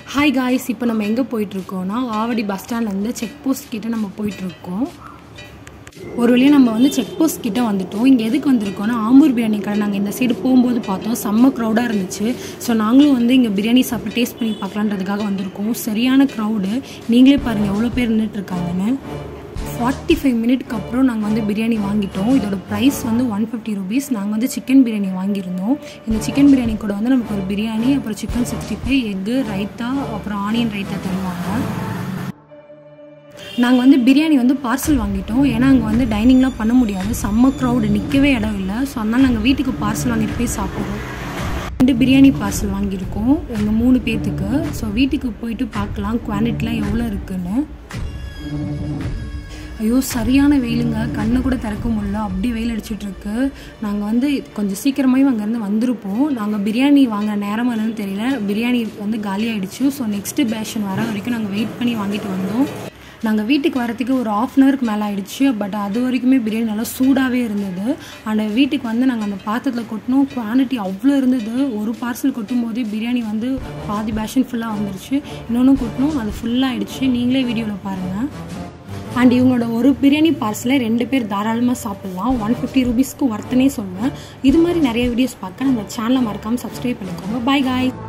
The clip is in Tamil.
ஹாய் காய்ஸ் இப்போ நம்ம எங்கே போயிட்டுருக்கோம்னா ஆவடி பஸ் ஸ்டாண்ட்லேருந்து செக் போஸ்ட் கிட்ட நம்ம போயிட்டுருக்கோம் ஒரு வழியாக நம்ம வந்து செக் போஸ்ட் கிட்ட வந்துட்டோம் இங்கே எதுக்கு வந்திருக்கோம்னா ஆம்பூர் பிரியாணி கடை நாங்கள் இந்த சைடு போகும்போது பார்த்தோம் செம்ம க்ரௌடாக இருந்துச்சு ஸோ நாங்களும் வந்து இங்கே பிரியாணி சாப்பிட்டு டேஸ்ட் பண்ணி பார்க்கலான்றதுக்காக வந்திருக்கோம் சரியான க்ரௌடு நீங்களே பாருங்கள் எவ்வளோ பேர் நின்றுட்டு இருக்காங்கன்னு ஃபார்ட்டி ஃபைவ் மினிட்க்கு அப்புறம் நாங்கள் வந்து பிரியாணி வாங்கிட்டோம் இதோட ப்ரைஸ் வந்து ஒன் ஃபிஃப்டி ருபீஸ் நாங்கள் வந்து சிக்கன் பிரியாணி வாங்கியிருந்தோம் இந்த சிக்கன் பிரியாணி கூட வந்து நமக்கு ஒரு பிரியாணி அப்புறம் சிக்கன் சிக்ஸ்டி ஃபைவ் எக்கு ரைத்தா அப்புறம் ஆனியன் ரைத்தா தருவாங்க நாங்கள் வந்து பிரியாணி வந்து பார்சல் வாங்கிட்டோம் ஏன்னா அங்கே வந்து டைனிங்லாம் பண்ண முடியாது செம்ம க்ரௌடு நிற்கவே இடம் இல்லை ஸோ அதனால் நாங்கள் வீட்டுக்கு பார்சல் வாங்கிட்டு போய் சாப்பிட்றோம் ரெண்டு பிரியாணி பார்சல் வாங்கியிருக்கோம் எங்கள் மூணு பேர்த்துக்கு ஸோ வீட்டுக்கு போயிட்டு பார்க்கலாம் குவான்டிட்டிலாம் எவ்வளோ இருக்குன்னு ஐயோ சரியான வெயிலுங்க கண்ணை கூட திறக்க முடியல அப்படி வெயில் அடிச்சிட்டு இருக்கு நாங்கள் வந்து கொஞ்சம் சீக்கிரமாகவே அங்கேருந்து வந்திருப்போம் நாங்கள் பிரியாணி வாங்க நேரமாக என்னன்னு தெரியல பிரியாணி வந்து காலி ஆயிடுச்சு ஸோ நெக்ஸ்ட்டு பேஷன் வர வரைக்கும் நாங்கள் வெயிட் பண்ணி வாங்கிட்டு வந்தோம் நாங்கள் வீட்டுக்கு வரத்துக்கு ஒரு ஆஃப் அன் ஹவருக்கு மேலே ஆயிடுச்சு பட் அது வரைக்குமே பிரியாணி நல்லா சூடாகவே இருந்தது அந்த வீட்டுக்கு வந்து நாங்கள் அந்த பாத்திரத்தில் கொட்டினோம் குவான்டிட்டி அவ்வளோ இருந்தது ஒரு பார்சல் கொட்டும் போதே பிரியாணி வந்து பாதி பேஷன் ஃபுல்லாக வந்துருச்சு இன்னொன்றும் கொட்டினோம் அது ஃபுல்லாக ஆயிடுச்சு நீங்களே வீடியோவில் பாருங்கள் அண்ட் இவங்களோட ஒரு பிரியாணி பார்சலை ரெண்டு பேர் தாராளமாக சாப்பிட்லாம் ஒன் ஃபிஃப்டி ருபீஸ்க்கு ஒர்த்தனே சொல்லுவேன் இது மாதிரி நிறைய வீடியோஸ் பார்க்க நம்ம சேனலை மறக்காமல் சப்ஸ்கிரைப் பண்ணிக்கோங்க பாய் காய்